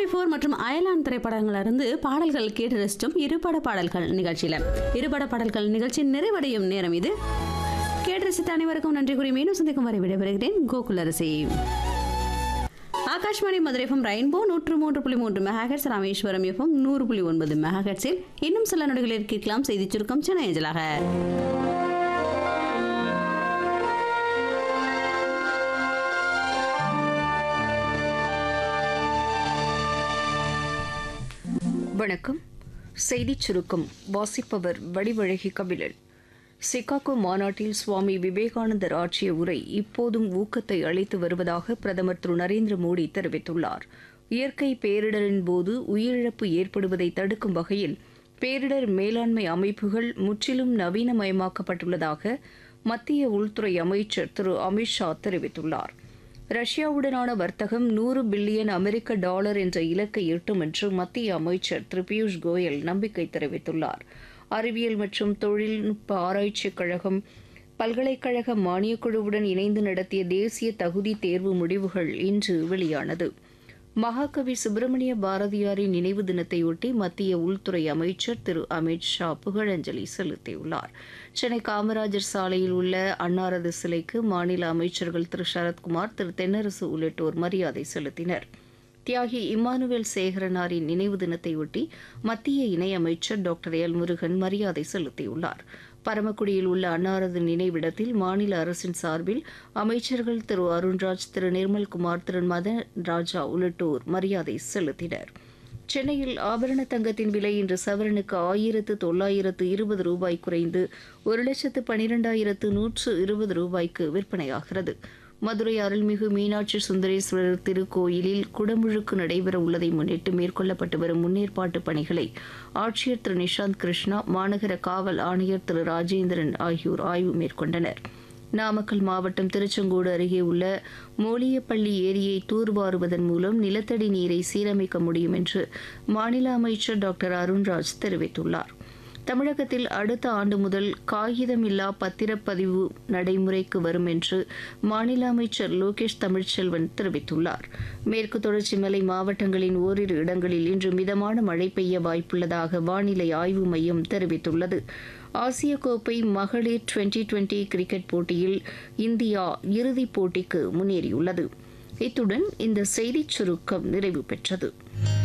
four மற்றும் அயலான் திரைப்படங்கள்ல இருந்து பாடல்கள் கேட்டு ரசிச்சோம் இருபட பாடல்கள் நிகழ்ச்சியில இருபட பாடல்கள் நிகழ்ச்சி நிறைவடையும் நேரம் இது கேட்டு ரசித்த அனைவருக்கும் நன்றி கூறி மீண்டும் சந்திக்கும் வரை விடைபெறுகிறேன் கோகுலரசி ஆகாஷ்வாணி மதுரை எஃப்எம் ரெயின்போ நூற்று மூன்று புள்ளி மூன்று மெகாஹெட்ஸ் ராமேஸ்வரம் எஃப்எம் நூறு புள்ளி ஒன்பது மெகாஹெட்ஸில் இன்னும் சில நொடிகளில் கேட்கலாம் செய்தி சுருக்கம் சென்னை அஞ்சலாக வணக்கம் செய்திச் சுருக்கம் வாசிப்பவர் வடிவழகி கபிலன் சிகாகோ மாநாட்டில் சுவாமி விவேகானந்தர் ஆற்றிய உரை இப்போதும் ஊக்கத்தை அளித்து வருவதாக பிரதமர் திரு நரேந்திர மோடி தெரிவித்துள்ளார் இயற்கை பேரிடரின் போது உயிரிழப்பு ஏற்படுவதை தடுக்கும் வகையில் பேரிடர் மேலாண்மை அமைப்புகள் முற்றிலும் நவீனமயமாக்கப்பட்டுள்ளதாக மத்திய உள்துறை அமைச்சர் திரு அமித்ஷா தெரிவித்துள்ளார் ரஷ்யாவுடனான வர்த்தகம் நூறு பில்லியன் அமெரிக்க டாலர் என்ற இலக்கை எட்டும் என்று மத்திய அமைச்சர் திரு பியூஷ் கோயல் நம்பிக்கை தெரிவித்துள்ளார் அறிவியல் மற்றும் தொழில்நுட்ப ஆராய்ச்சிக் கழகம் பல்கலைக்கழக மானியக்குழுவுடன் இணைந்து நடத்திய தேசிய தகுதி தேர்வு முடிவுகள் இன்று வெளியானது மகாகவி சுப்பிரமணிய பாரதியாரின் நினைவு தினத்தையொட்டி மத்திய உள்துறை அமைச்சர் திரு அமித் ஷா புகழஞ்சலி செலுத்தியுள்ளார் சென்னை காமராஜர் சாலையில் உள்ள அன்னாரது சிலைக்கு மாநில அமைச்சர்கள் திரு சரத்குமார் திரு தென்னரசு உள்ளிட்டோர் மரியாதை செலுத்தினர் தியாகி இம்மானுவேல் சேகரனாரின் நினைவு தினத்தையொட்டி மத்திய இணையமைச்சர் டாக்டர் எல் முருகன் மரியாதை செலுத்தியுள்ளார் பரமக்குடியில் உள்ள அன்னாரது நினைவிடத்தில் மாநில அரசின் சார்பில் அமைச்சர்கள் திரு அருண்ராஜ் திரு நிர்மல்குமார் திரு மதன் ராஜா உள்ளிட்டோர் மரியாதை செலுத்தினர் சென்னையில் ஆபரண தங்கத்தின் விலை இன்று சவரனுக்கு ஆயிரத்து தொள்ளாயிரத்து இருபது ரூபாய் குறைந்து ஒரு லட்சத்து பனிரெண்டாயிரத்து நூற்று இருபது ரூபாய்க்கு விற்பனையாகிறது மதுரை அருள்மிகு மீனாட்சி சுந்தரேஸ்வரர் திருக்கோயிலில் குடமுழுக்கு நடைபெற உள்ளதை முன்னிட்டு மேற்கொள்ளப்பட்டு வரும் முன்னேற்பாட்டு பணிகளை ஆட்சியர் திரு நிஷாந்த் கிருஷ்ணா மாநகர காவல் ஆணையர் திரு ராஜேந்திரன் ஆகியோர் ஆய்வு மேற்கொண்டனர் நாமக்கல் மாவட்டம் திருச்செங்கோடு அருகே உள்ள மோலியப்பள்ளி ஏரியை தூர்வாருவதன் மூலம் நிலத்தடி நீரை சீரமைக்க முடியும் என்று மாநில அமைச்சர் டாக்டர் அருண்ராஜ் தெரிவித்துள்ளார் தமிழகத்தில் அடுத்த ஆண்டு முதல் காகிதமில்லா பத்திரப்பதிவு நடைமுறைக்கு வரும் என்று மாநில அமைச்சர் லோகேஷ் தமிழ்ச்செல்வன் தெரிவித்துள்ளார் மேற்கு தொடர்ச்சி மலை மாவட்டங்களின் ஓரிரு இடங்களில் இன்று மிதமான மழை பெய்ய வாய்ப்புள்ளதாக வானிலை ஆய்வு மையம் தெரிவித்துள்ளது ஆசிய கோப்பை மகளிர் டுவெண்டி டுவெண்டி கிரிக்கெட் போட்டியில் இந்தியா இறுதிப் போட்டிக்கு முன்னேறியுள்ளது இத்துடன் இந்த செய்திச் சுருக்கம் நிறைவு பெற்றது